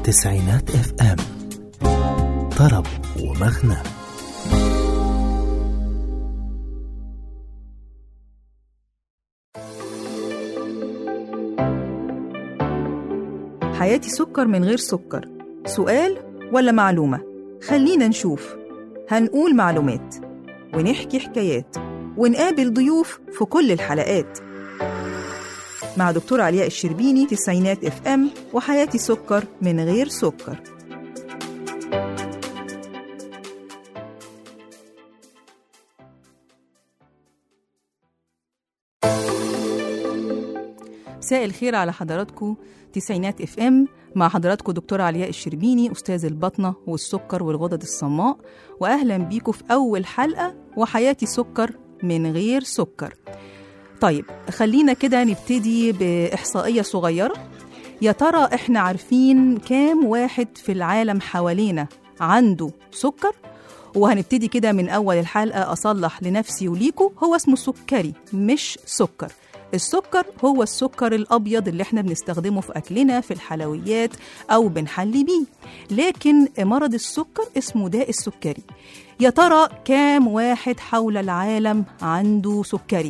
تسعينات اف ام طرب ومغنى حياتي سكر من غير سكر سؤال ولا معلومة خلينا نشوف هنقول معلومات ونحكي حكايات ونقابل ضيوف في كل الحلقات مع دكتور علياء الشربيني تسعينات اف ام وحياتي سكر من غير سكر مساء الخير على حضراتكم تسعينات اف ام مع حضراتكم دكتورة علياء الشربيني أستاذ البطنة والسكر والغدد الصماء وأهلا بيكم في أول حلقة وحياتي سكر من غير سكر طيب خلينا كده نبتدي بإحصائية صغيرة يا ترى إحنا عارفين كام واحد في العالم حوالينا عنده سكر وهنبتدي كده من أول الحلقة أصلح لنفسي وليكو هو اسمه سكري مش سكر السكر هو السكر الأبيض اللي احنا بنستخدمه في أكلنا في الحلويات أو بنحلي بيه لكن مرض السكر اسمه داء السكري يا ترى كام واحد حول العالم عنده سكري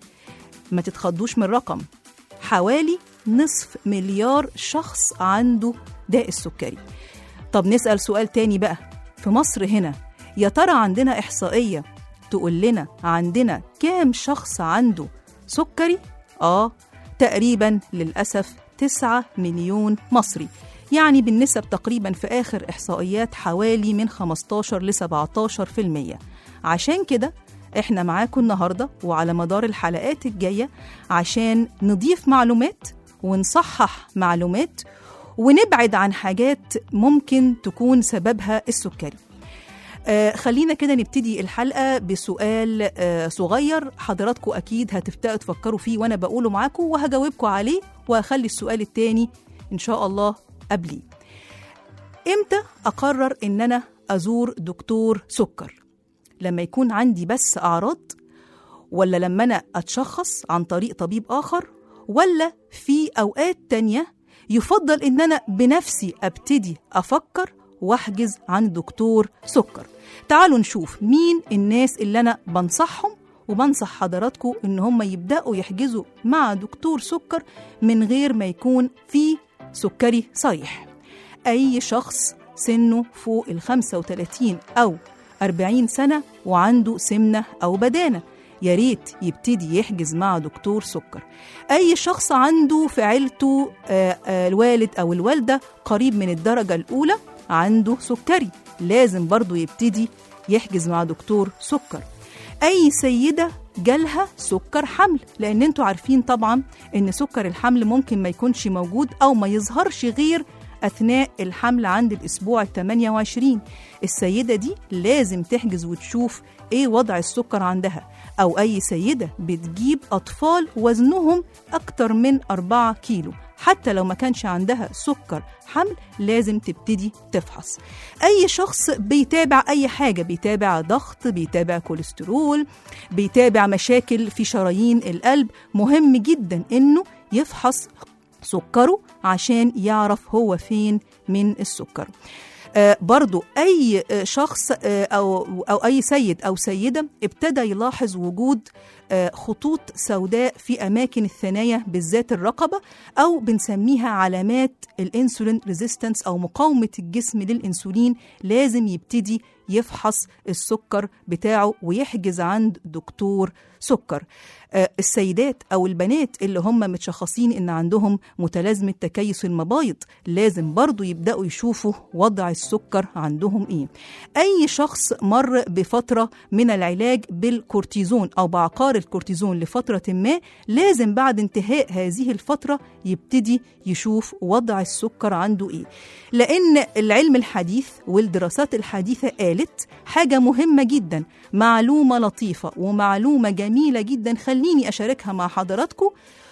ما تتخضوش من الرقم حوالي نصف مليار شخص عنده داء السكري طب نسأل سؤال تاني بقى في مصر هنا يا ترى عندنا إحصائية تقول لنا عندنا كام شخص عنده سكري؟ آه تقريبا للأسف 9 مليون مصري يعني بالنسب تقريبا في آخر إحصائيات حوالي من 15 ل 17% عشان كده احنا معاكم النهاردة وعلى مدار الحلقات الجاية عشان نضيف معلومات ونصحح معلومات ونبعد عن حاجات ممكن تكون سببها السكري آه خلينا كده نبتدي الحلقة بسؤال آه صغير حضراتكم أكيد هتبدأوا تفكروا فيه وأنا بقوله معاكم وهجاوبكم عليه وهخلي السؤال التاني إن شاء الله قبلي إمتى أقرر إن أنا أزور دكتور سكر لما يكون عندي بس أعراض ولا لما أنا أتشخص عن طريق طبيب آخر ولا في أوقات تانية يفضل إن أنا بنفسي أبتدي أفكر واحجز عن دكتور سكر تعالوا نشوف مين الناس اللي أنا بنصحهم وبنصح حضراتكم إن هم يبدأوا يحجزوا مع دكتور سكر من غير ما يكون في سكري صريح أي شخص سنه فوق ال 35 أو 40 سنة وعنده سمنة أو بدانة يا ريت يبتدي يحجز مع دكتور سكر أي شخص عنده في عيلته آه، آه، الوالد أو الوالدة قريب من الدرجة الأولى عنده سكري لازم برضو يبتدي يحجز مع دكتور سكر أي سيدة جالها سكر حمل لأن انتوا عارفين طبعا إن سكر الحمل ممكن ما يكونش موجود أو ما يظهرش غير أثناء الحمل عند الأسبوع ال 28 السيدة دي لازم تحجز وتشوف إيه وضع السكر عندها أو أي سيدة بتجيب أطفال وزنهم أكتر من 4 كيلو حتى لو ما كانش عندها سكر حمل لازم تبتدي تفحص أي شخص بيتابع أي حاجة بيتابع ضغط بيتابع كوليسترول بيتابع مشاكل في شرايين القلب مهم جدا إنه يفحص سكره عشان يعرف هو فين من السكر آه برضو أي آه، شخص آه أو, أو أي سيد أو سيدة ابتدى يلاحظ وجود آه، خطوط سوداء في أماكن الثنايا بالذات الرقبة أو بنسميها علامات الانسولين ريزيستنس أو مقاومة الجسم للإنسولين لازم يبتدي يفحص السكر بتاعه ويحجز عند دكتور سكر آه، السيدات أو البنات اللي هم متشخصين إن عندهم متلازمة تكيس المبايض لازم برضو يبدأوا يشوفوا وضع السكر عندهم إيه أي شخص مر بفترة من العلاج بالكورتيزون أو بعقار الكورتيزون لفترة ما لازم بعد انتهاء هذه الفترة يبتدي يشوف وضع السكر عنده إيه لأن العلم الحديث والدراسات الحديثة قالت حاجة مهمة جدا معلومة لطيفة ومعلومة جميلة جدا خليني أشاركها مع حضراتكم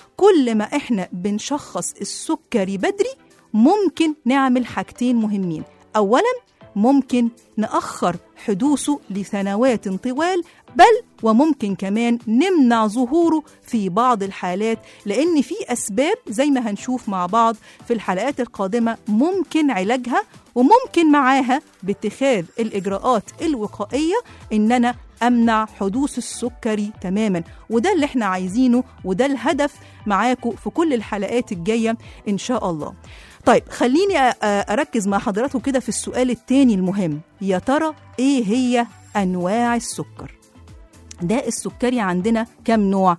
كل ما إحنا بنشخص السكري بدري ممكن نعمل حاجتين مهمين أولا ممكن نأخر حدوثه لسنوات طوال بل وممكن كمان نمنع ظهوره في بعض الحالات لأن في أسباب زي ما هنشوف مع بعض في الحلقات القادمة ممكن علاجها وممكن معاها باتخاذ الإجراءات الوقائية إن أنا أمنع حدوث السكري تماما وده اللي احنا عايزينه وده الهدف معاكم في كل الحلقات الجاية إن شاء الله طيب خليني أ- أ- أركز مع حضراتكم كده في السؤال التاني المهم يا ترى إيه هي أنواع السكر ده السكري عندنا كم نوع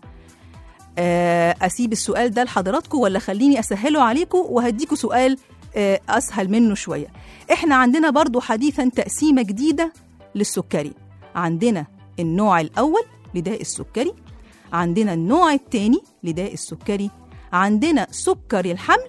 آه، اسيب السؤال ده لحضراتكم ولا خليني اسهله عليكم وهديكم سؤال آه، اسهل منه شويه احنا عندنا برضو حديثا تقسيمه جديده للسكري عندنا النوع الاول لداء السكري عندنا النوع الثاني لداء السكري عندنا سكر الحمل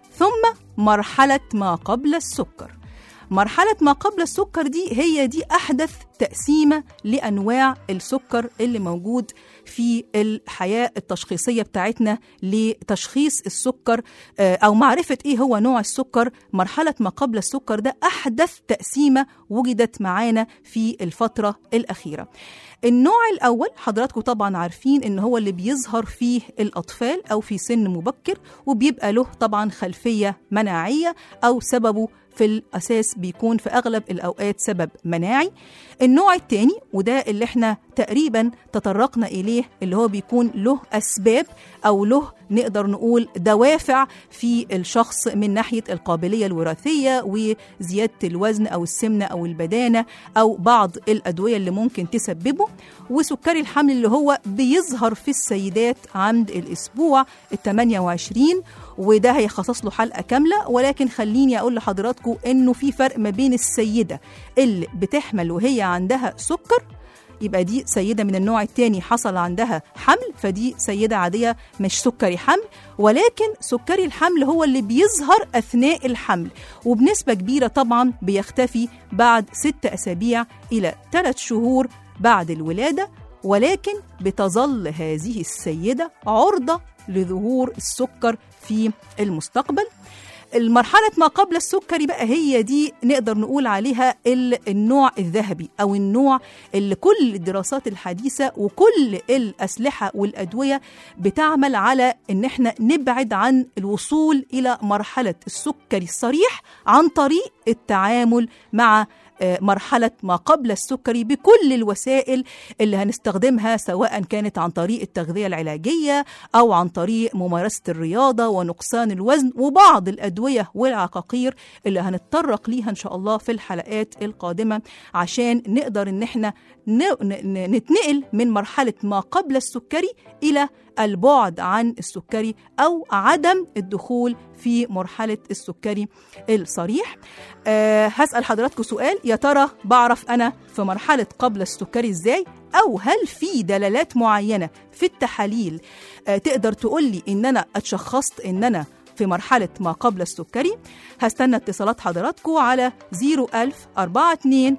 ثم مرحله ما قبل السكر مرحلة ما قبل السكر دي هي دي أحدث تقسيمة لأنواع السكر اللي موجود في الحياة التشخيصية بتاعتنا لتشخيص السكر آه، أو معرفة إيه هو نوع السكر مرحلة ما قبل السكر ده أحدث تقسيمة وجدت معانا في الفترة الأخيرة النوع الأول حضراتكم طبعا عارفين إن هو اللي بيظهر فيه الأطفال أو في سن مبكر وبيبقى له طبعا خلفية مناعية أو سببه في الأساس بيكون في أغلب الأوقات سبب مناعي النوع الثاني وده اللي احنا تقريبا تطرقنا إليه اللي هو بيكون له أسباب أو له نقدر نقول دوافع في الشخص من ناحية القابلية الوراثية وزيادة الوزن أو السمنة أو البدانة أو بعض الأدوية اللي ممكن تسببه وسكري الحمل اللي هو بيظهر في السيدات عند الأسبوع ال 28 وده هيخصص له حلقة كاملة ولكن خليني أقول لحضراتكم إنه في فرق ما بين السيدة اللي بتحمل وهي عندها سكر يبقى دي سيدة من النوع الثاني حصل عندها حمل فدي سيدة عادية مش سكري حمل ولكن سكري الحمل هو اللي بيظهر أثناء الحمل وبنسبة كبيرة طبعا بيختفي بعد ست أسابيع إلى ثلاث شهور بعد الولادة ولكن بتظل هذه السيدة عرضة لظهور السكر في المستقبل المرحلة ما قبل السكري بقى هي دي نقدر نقول عليها ال- النوع الذهبي أو النوع اللي كل الدراسات الحديثة وكل الأسلحة والأدوية بتعمل على إن احنا نبعد عن الوصول إلى مرحلة السكري الصريح عن طريق التعامل مع آه، مرحلة ما قبل السكري بكل الوسائل اللي هنستخدمها سواء كانت عن طريق التغذية العلاجية أو عن طريق ممارسة الرياضة ونقصان الوزن وبعض الأدوية والعقاقير اللي هنتطرق ليها إن شاء الله في الحلقات القادمة عشان نقدر إن احنا ن- ن- نتنقل من مرحلة ما قبل السكري إلى البعد عن السكري أو عدم الدخول في مرحلة السكري الصريح أه هسأل حضراتكم سؤال يا ترى بعرف أنا في مرحلة قبل السكري إزاي أو هل في دلالات معينة في التحاليل أه تقدر تقول لي إن أنا اتشخصت إن أنا في مرحلة ما قبل السكري هستنى اتصالات حضراتكم على 01000 42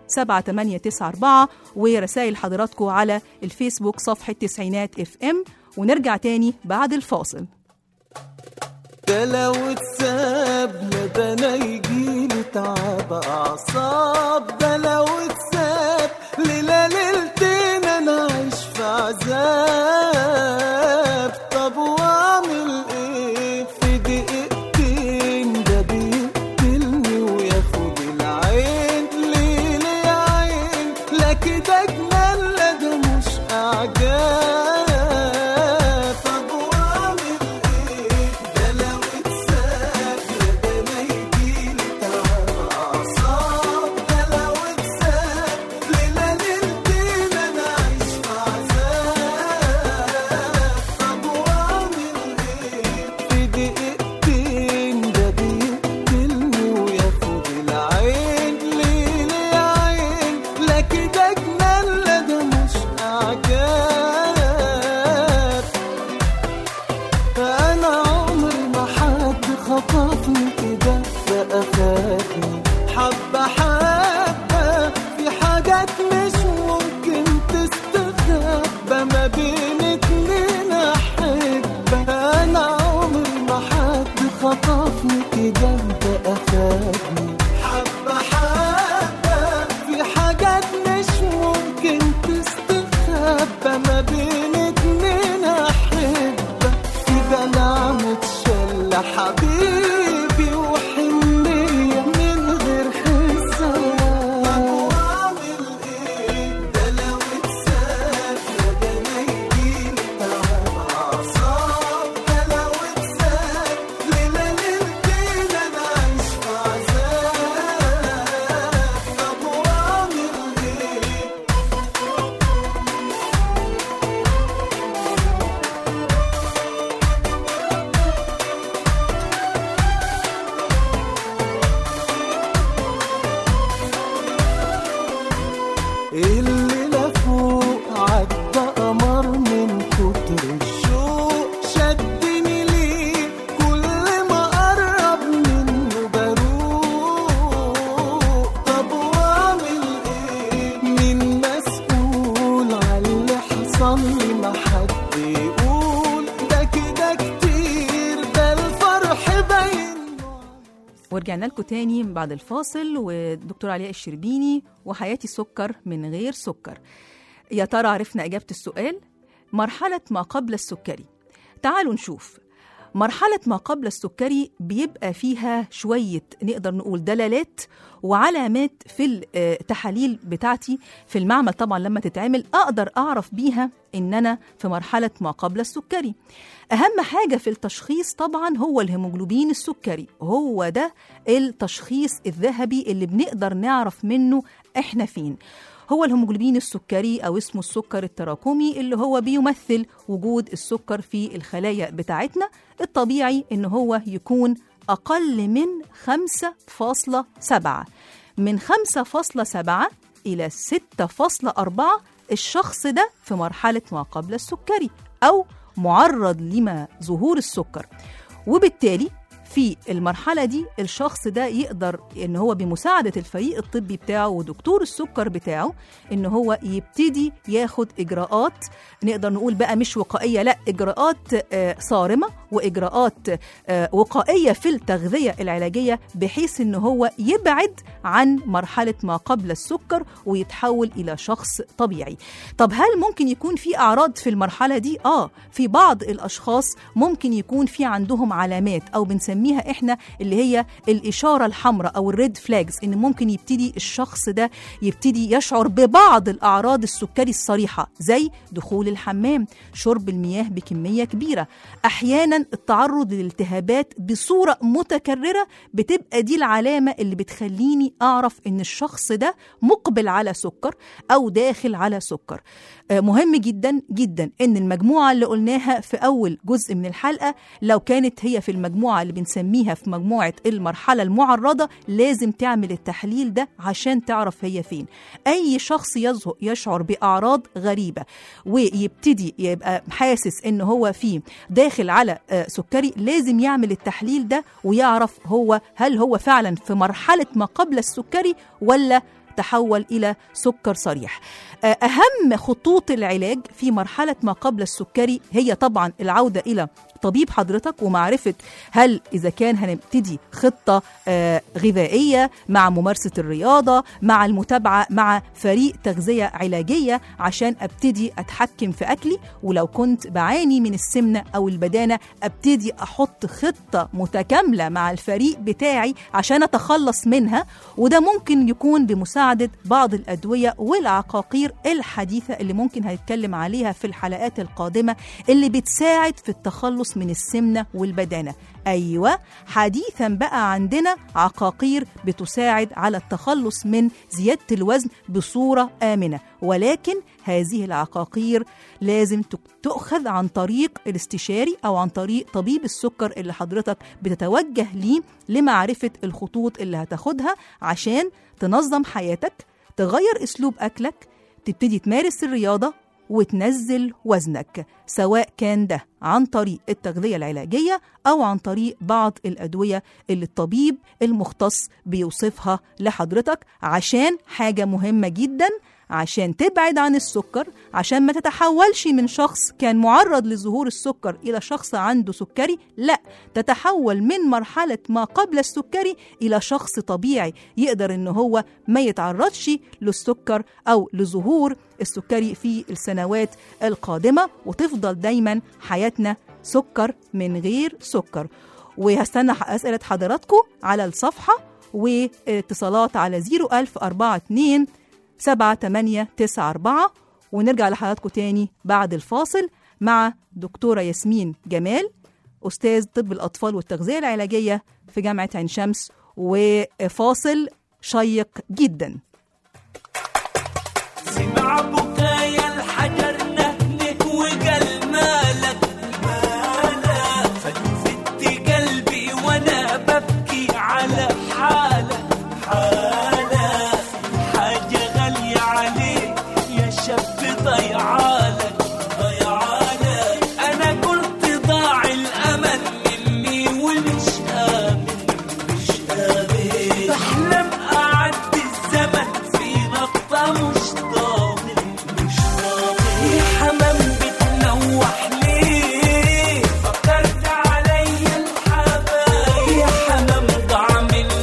7894 ورسائل حضراتكم على الفيسبوك صفحة تسعينات اف ام ونرجع تاني بعد الفاصل ده لو اتساب لا ده انا يجيلي تعب اعصاب ده لو اتساب ليلة ليلتين انا عايش في عذاب طب واعمل ايه في دقيقتين ده بيقتلني وياخد العين ليه ليه يا عين لا كده جنان لا ده مش اعجاب طب واعمل ايه ده لو اتساب لا ده انا يجيلي تعب اعصاب ده لو اتساب ليلة ليلتين انا عايش في عذاب طب واعمل ايه في دقيقتين ده بيقتلني وياخد العين ليه ليه يا عين لا كده جنان لا ده مش اعجاب انا عمري ما حد خطفني كده بقى فاتني حبة حبة في حاجات مش ممكن تستخبى ما بين اتنين احبة انا عمري ما حد خطفني كده بقى فاتني حبة حبة في حاجات مش ممكن تستخبى ورجعنا لكم تاني بعد الفاصل والدكتور علياء الشربيني وحياتي سكر من غير سكر يا ترى عرفنا إجابة السؤال مرحلة ما قبل السكري تعالوا نشوف مرحلة ما قبل السكري بيبقى فيها شوية نقدر نقول دلالات وعلامات في التحاليل بتاعتي في المعمل طبعا لما تتعمل أقدر أعرف بيها إن أنا في مرحلة ما قبل السكري أهم حاجة في التشخيص طبعا هو الهيموجلوبين السكري هو ده التشخيص الذهبي اللي بنقدر نعرف منه إحنا فين هو الهيموجلوبين السكري أو اسمه السكر التراكمي اللي هو بيمثل وجود السكر في الخلايا بتاعتنا الطبيعي إن هو يكون أقل من 5.7 من 5.7 إلى 6.4 الشخص ده في مرحلة ما قبل السكري أو معرض لما ظهور السكر وبالتالي في المرحلة دي الشخص ده يقدر إن هو بمساعدة الفريق الطبي بتاعه ودكتور السكر بتاعه إن هو يبتدي ياخد إجراءات نقدر نقول بقى مش وقائية لا إجراءات آه، صارمة وإجراءات آه، وقائية في التغذية العلاجية بحيث إن هو يبعد عن مرحلة ما قبل السكر ويتحول إلى شخص طبيعي طب هل ممكن يكون في أعراض في المرحلة دي؟ آه في بعض الأشخاص ممكن يكون في عندهم علامات أو بنسميها إحنا اللي هي الإشارة الحمراء أو الريد فلاجز إن ممكن يبتدي الشخص ده يبتدي يشعر ببعض الأعراض السكري الصريحة زي دخول الحمام شرب المياه بكمية كبيرة أحيانا التعرض للالتهابات بصورة متكررة بتبقى دي العلامة اللي بتخليني أعرف إن الشخص ده مقبل على سكر أو داخل على سكر آه، مهم جدا جدا إن المجموعة اللي قلناها في أول جزء من الحلقة لو كانت هي في المجموعة اللي بنسميها في مجموعة المرحلة المعرضة لازم تعمل التحليل ده عشان تعرف هي فين أي شخص يظهر يشعر بأعراض غريبة ويبتدي يبقى حاسس إن هو فيه داخل على آه، سكري لازم يعمل التحليل ده ويعرف هو هل هو فعلا في مرحلة ما قبل السكري ولا تحول إلى سكر صريح آه، أهم خطوط العلاج في مرحلة ما قبل السكري هي طبعا العودة إلى طبيب حضرتك ومعرفة هل إذا كان هنبتدي خطة آه، غذائية مع ممارسة الرياضة مع المتابعة مع فريق تغذية علاجية عشان أبتدي أتحكم في أكلي ولو كنت بعاني من السمنة أو البدانة أبتدي أحط خطة متكاملة مع الفريق بتاعي عشان أتخلص منها وده ممكن يكون بمساعدة بعض الأدوية والعقاقير الحديثة اللي ممكن هنتكلم عليها في الحلقات القادمة اللي بتساعد في التخلص من السمنة والبدانة أيوة حديثا بقى عندنا عقاقير بتساعد على التخلص من زيادة الوزن بصورة آمنة ولكن هذه العقاقير لازم تك- تؤخذ عن طريق الاستشاري أو عن طريق طبيب السكر اللي حضرتك بتتوجه ليه لمعرفة الخطوط اللي هتاخدها عشان تنظم حياتك تغير أسلوب أكلك تبتدي تمارس الرياضة وتنزل وزنك سواء كان ده عن طريق التغذية العلاجية أو عن طريق بعض الأدوية اللي الطبيب المختص بيوصفها لحضرتك عشان حاجة مهمة جدا عشان تبعد عن السكر عشان ما تتحولش من شخص كان معرض لظهور السكر إلى شخص عنده سكري لا تتحول من مرحلة ما قبل السكري إلى شخص طبيعي يقدر إن هو ما يتعرضش للسكر أو لظهور السكري في السنوات القادمة وتفضل دايما حياتنا سكر من غير سكر وهستنى أسئلة حضراتكم على الصفحة واتصالات على 01042 سبعة تمانية تسعة أربعة ونرجع لحضراتكم تاني بعد الفاصل مع دكتورة ياسمين جمال أستاذ طب الأطفال والتغذية العلاجية في جامعة عين شمس وفاصل شيق جدا سمع بكايا الحجر نهنك وقال مالك مالك فدفت قلبي وانا ببكي على حالك حالك حاجة غالية عليك يا شاب ضيعالك ضيعالك انا قلت ضاع الامل مني ومش امن مش امن بحلم اعدي الزمن في نقطة مش ضامن مش ضامن يا حمام بتنوح ليه فكرت علي الحبايب يا حمام ضاع من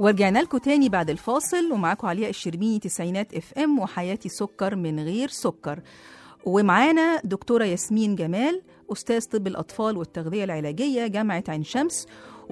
ورجعنا لكم تاني بعد الفاصل ومعاكم علياء الشربيني تسعينات اف ام وحياتي سكر من غير سكر ومعانا دكتورة ياسمين جمال أستاذ طب الأطفال والتغذية العلاجية جامعة عين شمس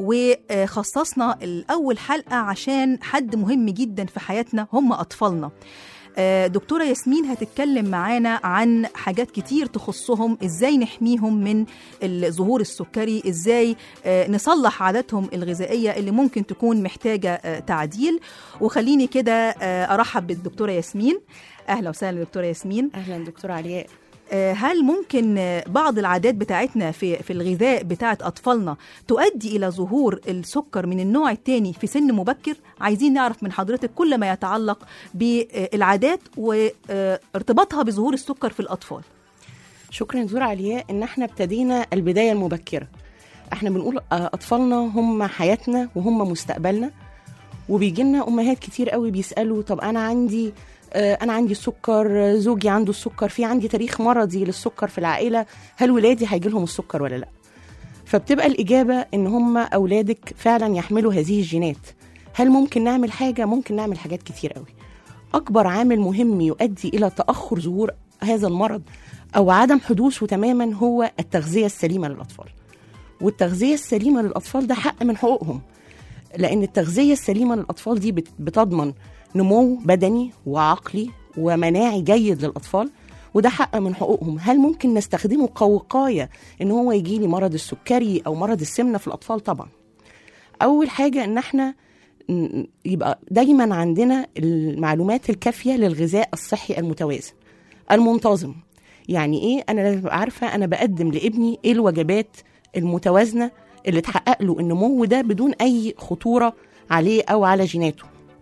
وخصصنا الأول حلقة عشان حد مهم جدا في حياتنا هم أطفالنا آه، دكتورة ياسمين هتتكلم معانا عن حاجات كتير تخصهم ازاي نحميهم من الظهور السكري ازاي آه، نصلح عاداتهم الغذائية اللي ممكن تكون محتاجة آه، تعديل وخليني كده آه، ارحب بالدكتورة ياسمين اهلا وسهلا دكتورة ياسمين اهلا دكتور علياء آه، هل ممكن آه، بعض العادات بتاعتنا في في الغذاء بتاعت اطفالنا تؤدي الى ظهور السكر من النوع الثاني في سن مبكر عايزين نعرف من حضرتك كل ما يتعلق بالعادات وارتباطها بظهور السكر في الاطفال شكرا دكتور علياء ان احنا ابتدينا البدايه المبكره احنا بنقول آه، اطفالنا هم حياتنا وهم مستقبلنا وبيجي لنا امهات كتير قوي بيسالوا طب انا عندي آه، انا عندي السكر آه، زوجي عنده السكر في عندي تاريخ مرضي للسكر في العائله هل ولادي هيجي لهم السكر ولا لا فبتبقى الاجابه ان هم اولادك فعلا يحملوا هذه الجينات هل ممكن نعمل حاجه ممكن نعمل حاجات كتير قوي اكبر عامل مهم يؤدي الى تاخر ظهور هذا المرض او عدم حدوثه تماما هو التغذيه السليمه للاطفال والتغذيه السليمه للاطفال ده حق من حقوقهم لان التغذيه السليمه للاطفال دي بت- بتضمن نمو بدني وعقلي ومناعي جيد للاطفال وده حق من حقوقهم هل ممكن نستخدمه كوقايه ان هو يجي لي مرض السكري او مرض السمنه في الاطفال طبعا اول حاجه ان احنا ن- يبقى دايما عندنا المعلومات الكافيه للغذاء الصحي المتوازن المنتظم يعني ايه انا لازم أبقى عارفه انا بقدم لابني ايه الوجبات المتوازنه اللي تحقق له النمو ده بدون اي خطوره عليه او على جيناته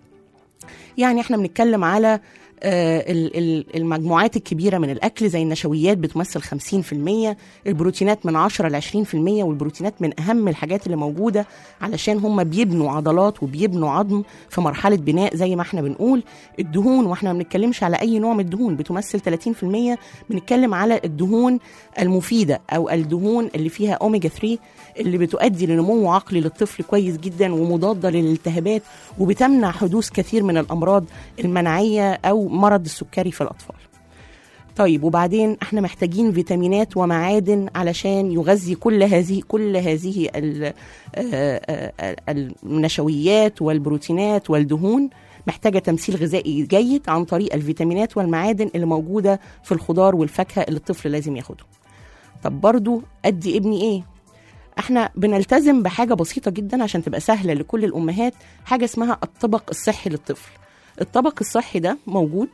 يعني احنا بنتكلم على آه، ال- ال- المجموعات الكبيره من الاكل زي النشويات بتمثل 50% البروتينات من 10 ل 20% والبروتينات من اهم الحاجات اللي موجوده علشان هم بيبنوا عضلات وبيبنوا عظم في مرحله بناء زي ما احنا بنقول الدهون واحنا ما بنتكلمش على اي نوع من الدهون بتمثل 30% بنتكلم على الدهون المفيده او الدهون اللي فيها اوميجا 3 اللي بتؤدي لنمو عقلي للطفل كويس جدا ومضاده للالتهابات وبتمنع حدوث كثير من الامراض المناعيه او مرض السكري في الاطفال طيب وبعدين احنا محتاجين فيتامينات ومعادن علشان يغذي كل هذه كل هذه ال- آه، آه، النشويات والبروتينات والدهون محتاجه تمثيل غذائي جيد عن طريق الفيتامينات والمعادن اللي موجوده في الخضار والفاكهه اللي الطفل لازم ياخده طب برضو ادي ابني ايه احنا بنلتزم بحاجه بسيطه جدا عشان تبقى سهله لكل الامهات حاجه اسمها الطبق الصحي للطفل الطبق الصحي ده موجود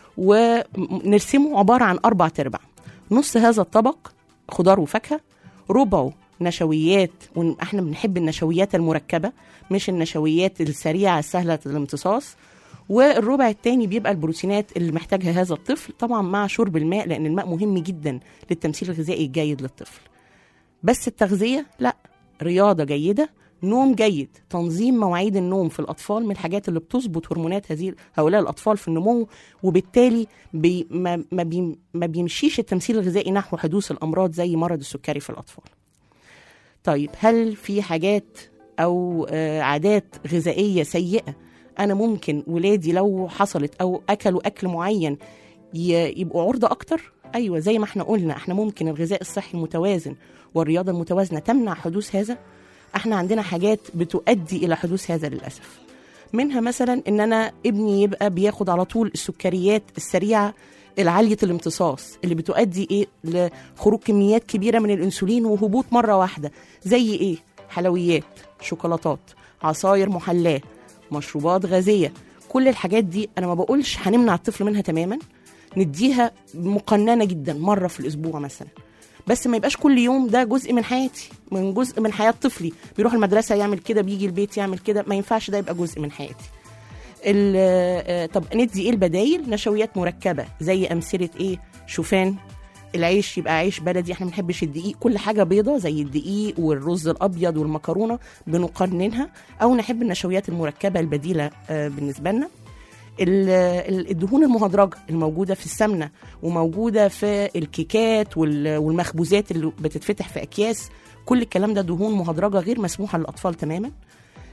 ونرسمه عباره عن اربع تربع نص هذا الطبق خضار وفاكهه ربعه نشويات واحنا بنحب النشويات المركبه مش النشويات السريعه السهله الامتصاص والربع التاني بيبقى البروتينات اللي محتاجها هذا الطفل طبعا مع شرب الماء لان الماء مهم جدا للتمثيل الغذائي الجيد للطفل بس التغذيه لا رياضه جيده نوم جيد تنظيم مواعيد النوم في الاطفال من الحاجات اللي بتظبط هرمونات هذه هؤلاء الاطفال في النمو وبالتالي بي ما, ما, بي ما بيمشيش التمثيل الغذائي نحو حدوث الامراض زي مرض السكري في الاطفال طيب هل في حاجات او آه، عادات غذائيه سيئه انا ممكن ولادي لو حصلت او اكلوا اكل معين ي- يبقوا عرضه اكتر ايوه زي ما احنا قلنا احنا ممكن الغذاء الصحي المتوازن والرياضه المتوازنه تمنع حدوث هذا احنا عندنا حاجات بتؤدي الى حدوث هذا للاسف منها مثلا ان انا ابني يبقى بياخد على طول السكريات السريعه العاليه الامتصاص اللي بتؤدي ايه لخروج كميات كبيره من الانسولين وهبوط مره واحده زي ايه حلويات شوكولاتات عصاير محلاه مشروبات غازيه كل الحاجات دي انا ما بقولش هنمنع الطفل منها تماما نديها مقننه جدا مره في الاسبوع مثلا بس ما يبقاش كل يوم ده جزء من حياتي من جزء من حياه طفلي بيروح المدرسه يعمل كده بيجي البيت يعمل كده ما ينفعش ده يبقى جزء من حياتي ال- آه، طب ندي ايه البدايل نشويات مركبه زي امثله ايه شوفان العيش يبقى عيش بلدي احنا ما بنحبش الدقيق كل حاجه بيضه زي الدقيق والرز الابيض والمكرونه بنقننها او نحب النشويات المركبه البديله آه، بالنسبه لنا ال- ال- الدهون المهدرجه الموجوده في السمنه وموجوده في الكيكات وال- والمخبوزات اللي بتتفتح في اكياس كل الكلام ده دهون مهدرجه غير مسموحه للاطفال تماما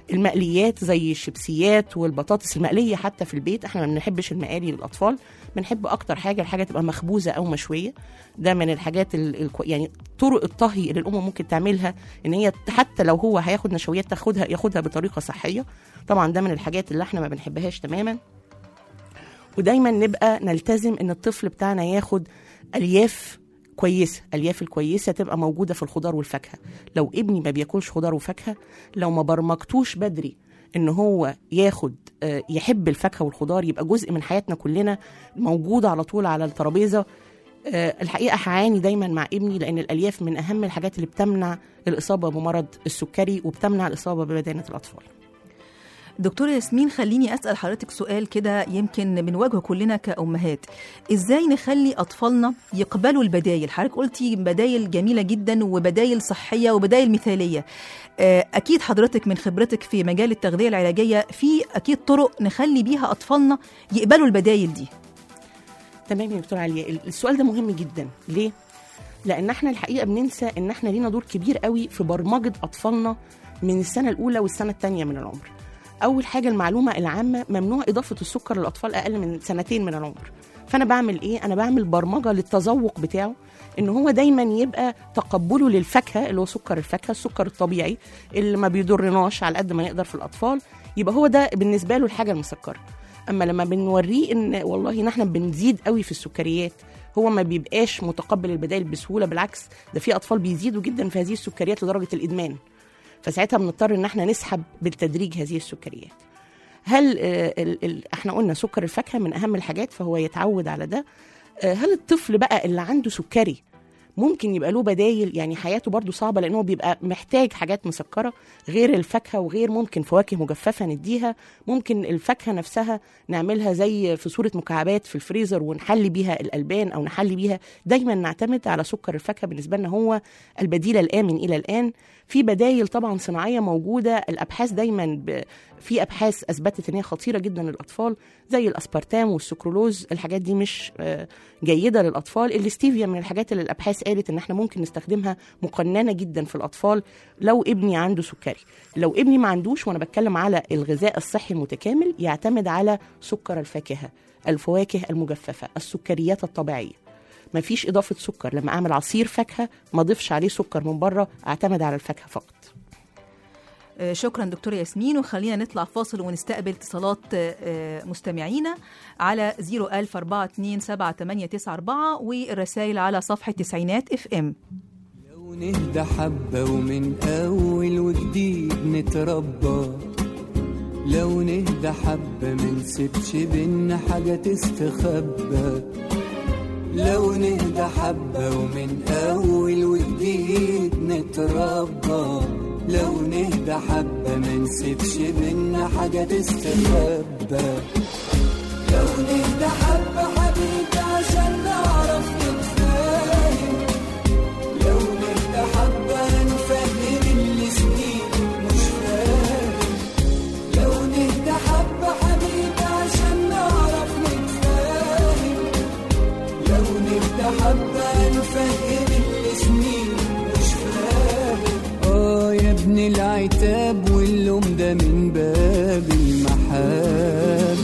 المقليات زي الشيبسيات والبطاطس المقليه حتى في البيت احنا ما بنحبش المقالي للاطفال بنحب اكتر حاجه الحاجه تبقى مخبوزه او مشويه ده من الحاجات ال... ال... يعني طرق الطهي اللي الام ممكن تعملها ان هي حتى لو هو هياخد نشويات تاخدها ياخدها بطريقه صحيه طبعا ده من الحاجات اللي احنا ما بنحبهاش تماما ودايما نبقى نلتزم ان الطفل بتاعنا ياخد الياف كويسه الياف الكويسه تبقى موجوده في الخضار والفاكهه لو ابني ما بياكلش خضار وفاكهه لو ما برمجتوش بدري ان هو ياخد آه، يحب الفاكهه والخضار يبقى جزء من حياتنا كلنا موجوده على طول على الترابيزه آه، الحقيقه هعاني دايما مع ابني لان الالياف من اهم الحاجات اللي بتمنع الاصابه بمرض السكري وبتمنع الاصابه ببدانه الاطفال دكتورة ياسمين خليني أسأل حضرتك سؤال كده يمكن بنواجهه كلنا كأمهات إزاي نخلي أطفالنا يقبلوا البدايل حضرتك قلتي بدايل جميلة جدا وبدايل صحية وبدايل مثالية آه، أكيد حضرتك من خبرتك في مجال التغذية العلاجية في أكيد طرق نخلي بيها أطفالنا يقبلوا البدايل دي تمام يا دكتور عليا السؤال ده مهم جدا ليه لان احنا الحقيقه بننسى ان احنا لينا دور كبير قوي في برمجه اطفالنا من السنه الاولى والسنه الثانيه من العمر اول حاجه المعلومه العامه ممنوع اضافه السكر للاطفال اقل من سنتين من العمر فانا بعمل ايه انا بعمل برمجه للتذوق بتاعه ان هو دايما يبقى تقبله للفاكهه اللي هو سكر الفاكهه السكر الطبيعي اللي ما بيضرناش على قد ما نقدر في الاطفال يبقى هو ده بالنسبه له الحاجه المسكره اما لما بنوريه ان والله ان احنا بنزيد قوي في السكريات هو ما بيبقاش متقبل البدائل بسهوله بالعكس ده في اطفال بيزيدوا جدا في هذه السكريات لدرجه الادمان فساعتها بنضطر ان احنا نسحب بالتدريج هذه السكريات هل آه، ال ال احنا قلنا سكر الفاكهه من اهم الحاجات فهو يتعود على ده آه، هل الطفل بقى اللي عنده سكري ممكن يبقى له بدايل يعني حياته برضو صعبه لانه بيبقى محتاج حاجات مسكره غير الفاكهه وغير ممكن فواكه مجففه نديها ممكن الفاكهه نفسها نعملها زي في صوره مكعبات في الفريزر ونحلي بيها الالبان او نحلي بيها دايما نعتمد على سكر الفاكهه بالنسبه لنا هو البديل الامن الى الان في بدايل طبعا صناعيه موجوده الابحاث دايما ب... في ابحاث اثبتت ان هي خطيره جدا للاطفال زي الاسبرتام والسكرولوز الحاجات دي مش آه، جيده للاطفال الاستيفيا من الحاجات اللي الابحاث قالت ان احنا ممكن نستخدمها مقننه جدا في الاطفال لو ابني عنده سكري لو ابني ما عندوش وانا بتكلم على الغذاء الصحي المتكامل يعتمد على سكر الفاكهه الفواكه المجففه السكريات الطبيعيه ما فيش اضافه سكر لما اعمل عصير فاكهه ما اضيفش عليه سكر من بره اعتمد على الفاكهه فقط آه، شكرا دكتورة ياسمين وخلينا نطلع فاصل ونستقبل اتصالات آه، آه، مستمعينا على 010427894 والرسائل على صفحة تسعينات اف ام لو نهدى حبة ومن أول وجديد نتربى لو نهدى حبة منسيبش بينا حاجة تستخبى لو نهدى حبة ومن أول وجديد نتربى لو نهدى حبة منسيبش بينا حاجة تستخبى لو نهدى حبة حبيبي عشان نعرف نتفاهم لو نهدى حبة نفهم اللي سنين مش فاهم لو نهدى حبة حبيبي عشان نعرف نتفاهم لو نهدى حبة نفهم اللي سنين مش فاهم اه يا ابن العتاب واللوم ده من باب المحبة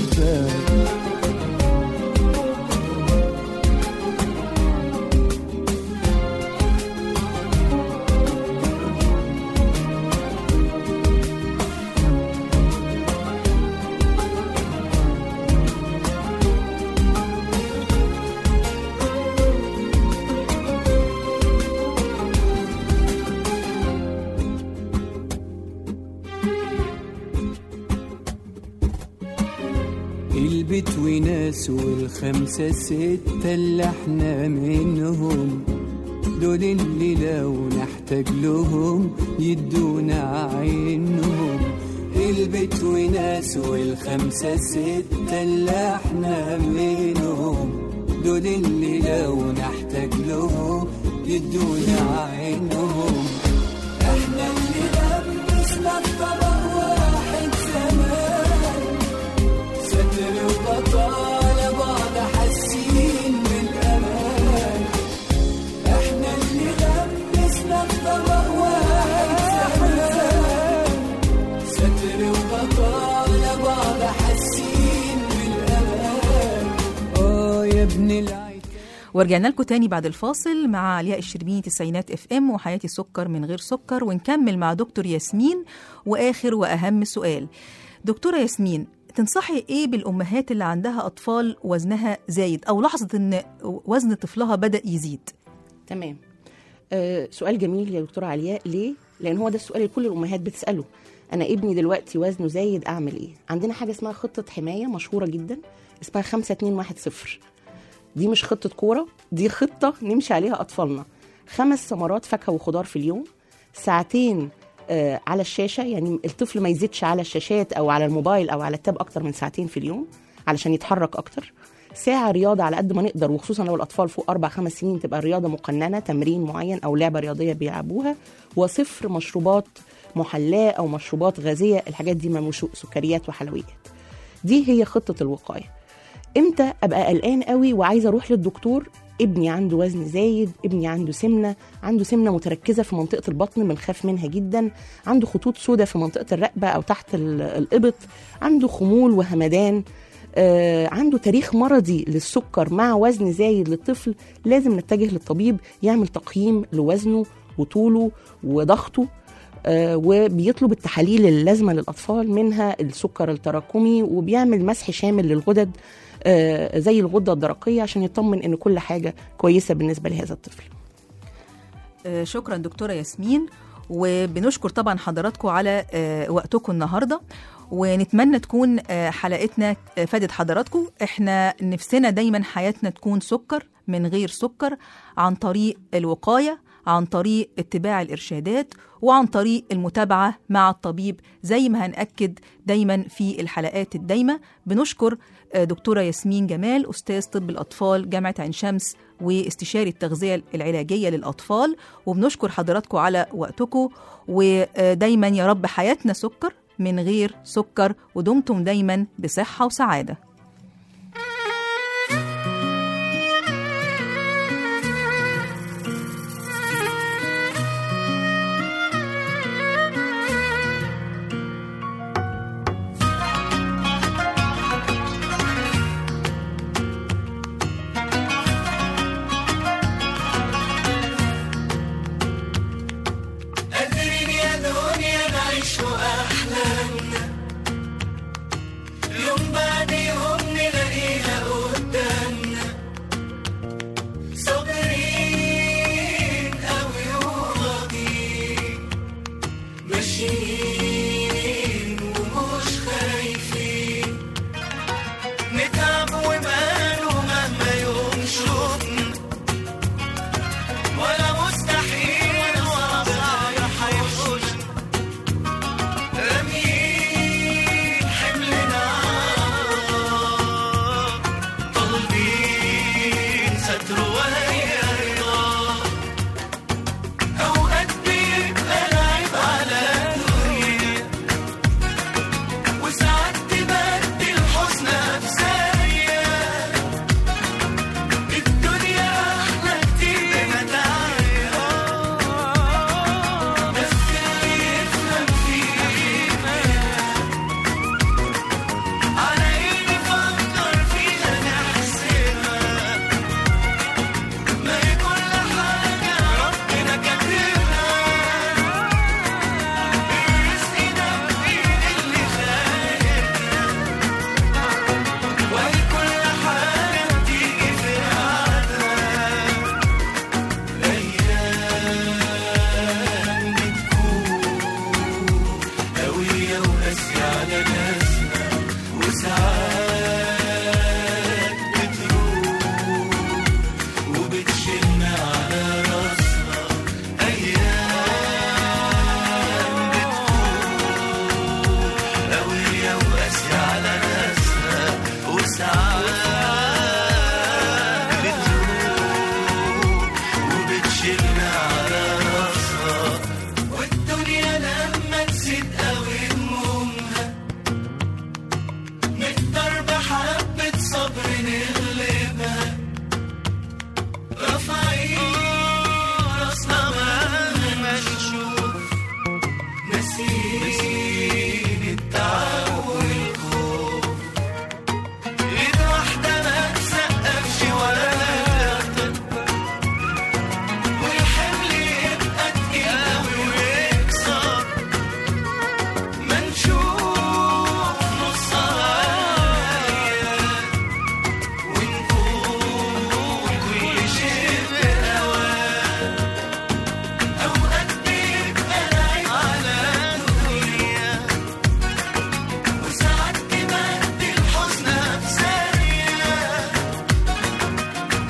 البيت وناس والخمسة ستة اللي احنا منهم دول اللي لو نحتاج لهم يدونا عينهم البيت وناس والخمسة ستة اللي احنا منهم دول اللي لو نحتاج لهم يدونا عينهم احنا اللي لبسنا الطبق واحد زمان ستر وبطالة بعض حاسين بالأمان احنا اللي لبسنا الطبق واحد زمان ستر ورجعنا لكم تاني بعد الفاصل مع علياء الشربيني تسعينات اف ام وحياتي سكر من غير سكر ونكمل مع دكتور ياسمين واخر واهم سؤال دكتوره ياسمين تنصحي ايه بالامهات اللي عندها اطفال وزنها زايد او لاحظت ان وزن طفلها بدا يزيد تمام آه سؤال جميل يا دكتوره علياء ليه لان هو ده السؤال اللي كل الامهات بتساله انا ابني دلوقتي وزنه زايد اعمل ايه عندنا حاجه اسمها خطه حمايه مشهوره جدا اسمها 5 2 1 0 دي مش خطه كوره دي خطه نمشي عليها اطفالنا خمس ثمرات فاكهه وخضار في اليوم ساعتين آه على الشاشه يعني الطفل ما يزيدش على الشاشات او على الموبايل او على التاب اكتر من ساعتين في اليوم علشان يتحرك اكتر ساعة رياضة على قد ما نقدر وخصوصا لو الأطفال فوق أربع خمس سنين تبقى الرياضة مقننة تمرين معين أو لعبة رياضية بيلعبوها وصفر مشروبات محلاة أو مشروبات غازية الحاجات دي ممشو سكريات وحلويات دي هي خطة الوقاية امتى ابقى قلقان قوي وعايزه اروح للدكتور ابني عنده وزن زايد ابني عنده سمنه عنده سمنه متركزه في منطقه البطن بنخاف منها جدا عنده خطوط سوداء في منطقه الرقبه او تحت ال- الابط عنده خمول وهمدان آه، عنده تاريخ مرضي للسكر مع وزن زايد للطفل لازم نتجه للطبيب يعمل تقييم لوزنه وطوله وضغطه آه، وبيطلب التحاليل اللازمه للاطفال منها السكر التراكمي وبيعمل مسح شامل للغدد آه، زي الغده الدرقيه عشان يطمن ان كل حاجه كويسه بالنسبه لهذا الطفل آه، شكرا دكتوره ياسمين وبنشكر طبعا حضراتكم على آه، وقتكم النهارده ونتمنى تكون آه، حلقتنا آه، فادت حضراتكم احنا نفسنا دايما حياتنا تكون سكر من غير سكر عن طريق الوقايه عن طريق اتباع الارشادات وعن طريق المتابعه مع الطبيب زي ما هنأكد دايما في الحلقات الدايمه بنشكر آه، دكتوره ياسمين جمال استاذ طب الاطفال جامعه عين شمس واستشاري التغذيه العلاجيه للاطفال وبنشكر حضراتكم على وقتكم ودايما يا رب حياتنا سكر من غير سكر ودمتم دايما بصحه وسعاده قادرين يا دنيا نعيش أحلامنا يوم بعد يوم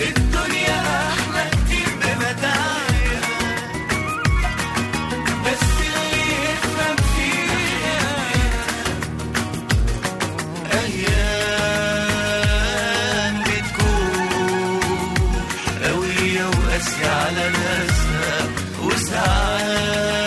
الدنيا أحلى كتير بمتاعها بس اللي يفهم فيها أيام بتكون قوية وقاسية على ناسها وساعات